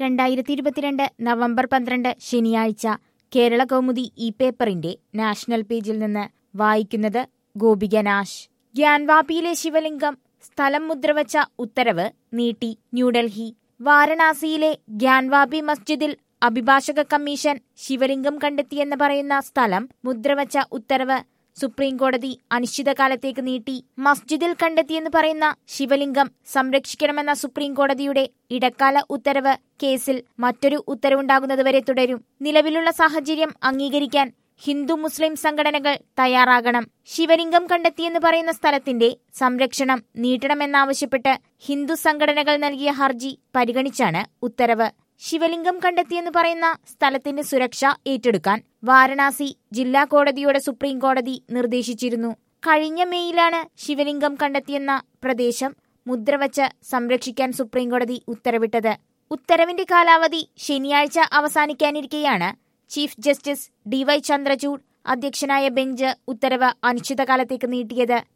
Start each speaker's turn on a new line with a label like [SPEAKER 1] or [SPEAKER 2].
[SPEAKER 1] രണ്ടായിരത്തി ഇരുപത്തിരണ്ട് നവംബർ പന്ത്രണ്ട് ശനിയാഴ്ച കേരള കൗമുദി ഈ പേപ്പറിന്റെ നാഷണൽ പേജിൽ നിന്ന് വായിക്കുന്നത് ഗോപിക നാശ് ഗ്യാൻവാപിയിലെ ശിവലിംഗം സ്ഥലം മുദ്രവച്ച ഉത്തരവ് നീട്ടി ന്യൂഡൽഹി വാരണാസിയിലെ ഗ്യാൻവാപി മസ്ജിദിൽ അഭിഭാഷക കമ്മീഷൻ ശിവലിംഗം കണ്ടെത്തിയെന്ന് പറയുന്ന സ്ഥലം മുദ്രവച്ച ഉത്തരവ് സുപ്രീം കോടതി അനിശ്ചിതകാലത്തേക്ക് നീട്ടി മസ്ജിദിൽ കണ്ടെത്തിയെന്ന് പറയുന്ന ശിവലിംഗം സംരക്ഷിക്കണമെന്ന സുപ്രീം കോടതിയുടെ ഇടക്കാല ഉത്തരവ് കേസിൽ മറ്റൊരു ഉത്തരവുണ്ടാകുന്നതുവരെ തുടരും നിലവിലുള്ള സാഹചര്യം അംഗീകരിക്കാൻ ഹിന്ദു മുസ്ലിം സംഘടനകൾ തയ്യാറാകണം ശിവലിംഗം കണ്ടെത്തിയെന്ന് പറയുന്ന സ്ഥലത്തിന്റെ സംരക്ഷണം നീട്ടണമെന്നാവശ്യപ്പെട്ട് ഹിന്ദു സംഘടനകൾ നൽകിയ ഹർജി പരിഗണിച്ചാണ് ഉത്തരവ് ശിവലിംഗം കണ്ടെത്തിയെന്ന് പറയുന്ന സ്ഥലത്തിന്റെ സുരക്ഷ ഏറ്റെടുക്കാൻ വാരണാസി ജില്ലാ കോടതിയോട് സുപ്രീം കോടതി നിർദ്ദേശിച്ചിരുന്നു കഴിഞ്ഞ മെയ്യിലാണ് ശിവലിംഗം കണ്ടെത്തിയെന്ന പ്രദേശം മുദ്രവച്ച് സംരക്ഷിക്കാൻ സുപ്രീം കോടതി ഉത്തരവിട്ടത് ഉത്തരവിന്റെ കാലാവധി ശനിയാഴ്ച അവസാനിക്കാനിരിക്കെയാണ് ചീഫ് ജസ്റ്റിസ് ഡിവൈ ചന്ദ്രചൂഡ് അധ്യക്ഷനായ ബെഞ്ച് ഉത്തരവ് അനിശ്ചിതകാലത്തേക്ക് നീട്ടിയത്